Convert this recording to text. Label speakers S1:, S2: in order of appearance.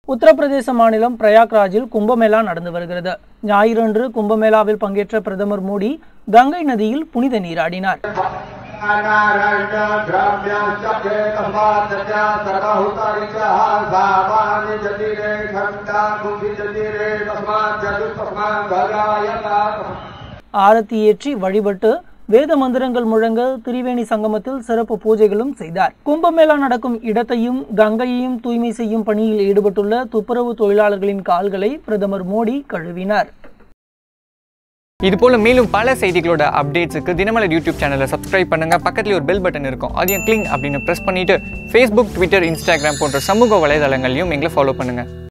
S1: உத்தரப்பிரதேச மாநிலம் பிரயாக்ராஜில் கும்பமேளா நடந்து வருகிறது ஞாயிறன்று கும்பமேளாவில் பங்கேற்ற பிரதமர் மோடி கங்கை நதியில் புனித நீராடினார் ஆரத்தி ஏற்றி வழிபட்டு வேத மந்திரங்கள் முழங்க திரிவேணி சங்கமத்தில் சிறப்பு பூஜைகளும் செய்தார் கும்பமேளா நடக்கும் இடத்தையும் கங்கையையும் தூய்மை செய்யும் பணியில் ஈடுபட்டுள்ள துப்புரவு தொழிலாளர்களின் கால்களை பிரதமர் மோடி கழுவினார்
S2: இது போல மேலும் பல செய்திகளோட அப்டேட்ஸுக்கு தினமலர் யூடியூப் சேனலை சப்ஸ்கிரைப் பண்ணுங்க பக்கத்துல ஒரு பெல் பட்டன் இருக்கும் அதையும் கிளிங் அப்படின்னு ப்ரெஸ் பண்ணிட்டு ஃபேஸ்புக் ட்விட்டர் இன்ஸ்டாகிராம் போன்ற சமூக வலைதளங்களையும் எங்களை ஃபாலோ பண்ணுங்க